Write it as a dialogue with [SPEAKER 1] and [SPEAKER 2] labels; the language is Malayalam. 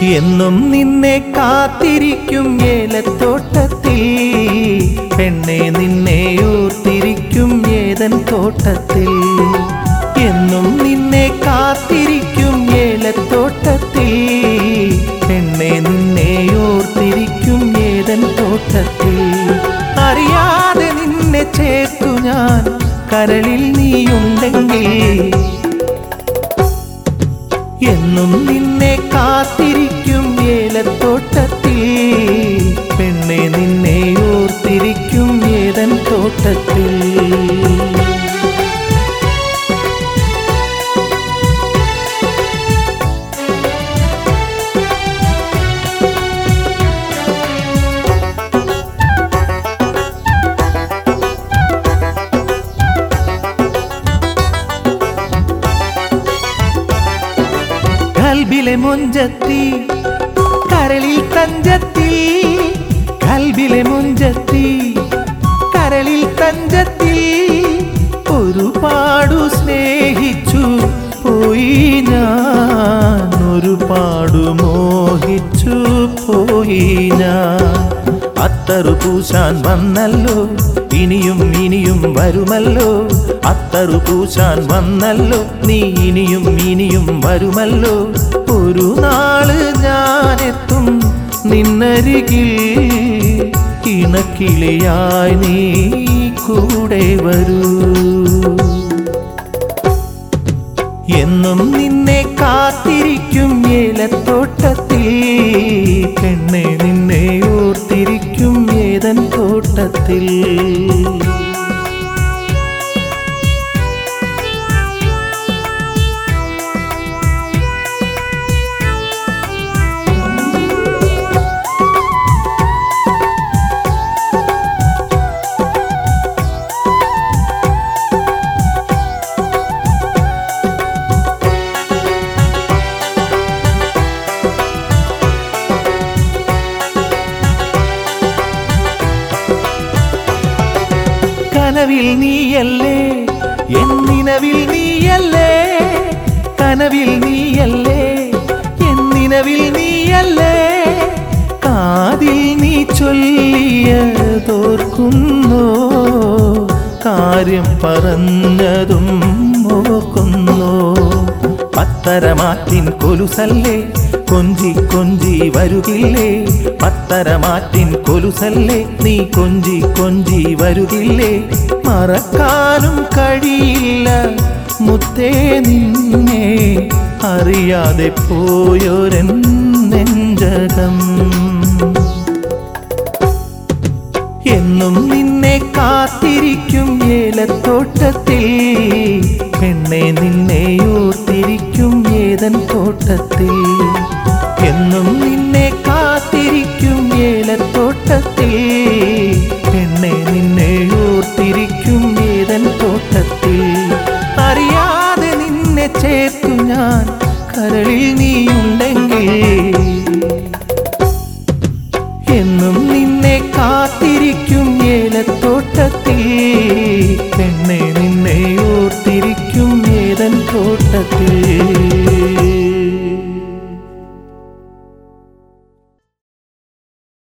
[SPEAKER 1] എന്നും നിന്നെ കാത്തിരിക്കും ഏലത്തോട്ടത്തിൽ പെണ്ണെ നിന്നെ ഓർത്തിരിക്കും ഏതൻ തോട്ടത്തിൽ എന്നും നിന്നെ കാത്തിരിക്കും ഏലത്തോട്ടത്തിൽ പെണ്ണെ നിന്നെ ഓർത്തിരിക്കും ഏതൻ തോട്ടത്തിൽ അറിയാതെ നിന്നെ ചേർത്തു ഞാൻ കരളിൽ നീയുണ്ടെങ്കിൽ എന്നും നിന്നെ കാത്തിരിക്കും ഏലത്തോട്ടത്തിൽ പെണ്ണെ നിന്നെ ഓർത്തിരിക്കും ഏതൻ തോട്ടത്തിൽ കൽബിലെ മുഞ്ചത്തി കരളിൽ തഞ്ചത്തി കൽബിലെ മുഞ്ചത്തി കരളിൽ തഞ്ചത്തി ഒരുപാടു സ്നേഹിച്ചു പോയി ഞാൻ ഒരുപാടു മോഹിച്ചു പോയി ഞാൻ അത്തറു പൂശാൻ വന്നല്ലോ ഇനിയും ഇനിയും വരുമല്ലോ അത്തറു പൂശാൻ വന്നല്ലോ നീ ഇനിയും ഇനിയും വരുമല്ലോ ഒരു നാള് ഞാനെത്തും നിന്നരികിൽ ഇണക്കിളിയായി നീ കൂടെ വരൂ എന്നും നിന്നെ കാത്തിരിക്കും ഏലത്തോട്ടത്തിൽ പെണ്ണെ നിന്നെ ഓർത്തിരിക്കും ഏതൻ തോട്ടത്തിൽ കനവിൽ നീയല്ലേ എന്നിനവിൽ നീയല്ലേ കനവിൽ നീയല്ലേ എന്നിനവിൽ നീയല്ലേ കാതിൽ നീ ചൊല്ലിയതോർക്കുന്നോ കാര്യം പറഞ്ഞതും ഓർക്കുന്നോ പത്തരമാറ്റിൻ കൊലുസല്ലേ കൊഞ്ചി കൊഞ്ചി വരുകില്ലേ പത്തരമാറ്റിൻ കൊലുസല്ലേ നീ കൊഞ്ചി കൊഞ്ചി വരുകില്ലേ മറക്കാനും കഴിയില്ല മുത്തേ നിന്നെ അറിയാതെ പോയൊരൻ നെഞ്ചകം എന്നും നിന്നെ കാത്തിരിക്കും ഏലത്തോട്ടത്തിൽ പെണ്ണെ നിന്നെ ഓർത്തിരിക്കും ഏതൻ തോട്ടത്തിൽ എന്നും നിന്നെ കാത്തിരിക്കും ഏലത്തോട്ടത്തിൽ പെണ്ണെ നിന്നെ ഓർത്തിരിക്കും ഏതൻ തോട്ടത്തിൽ അറിയാതെ നിന്നെ ചേർത്തു ഞാൻ കരളിൽ നീയുണ്ടെങ്കിൽ എന്നും നിന്നെ കാത്തിരിക്കും ഏലത്തോട്ടത്തിൽ പെണ്ണെ നിന്നെ ഓർത്തിരിക്കും ഏതൻ തോട്ടത്തിൽ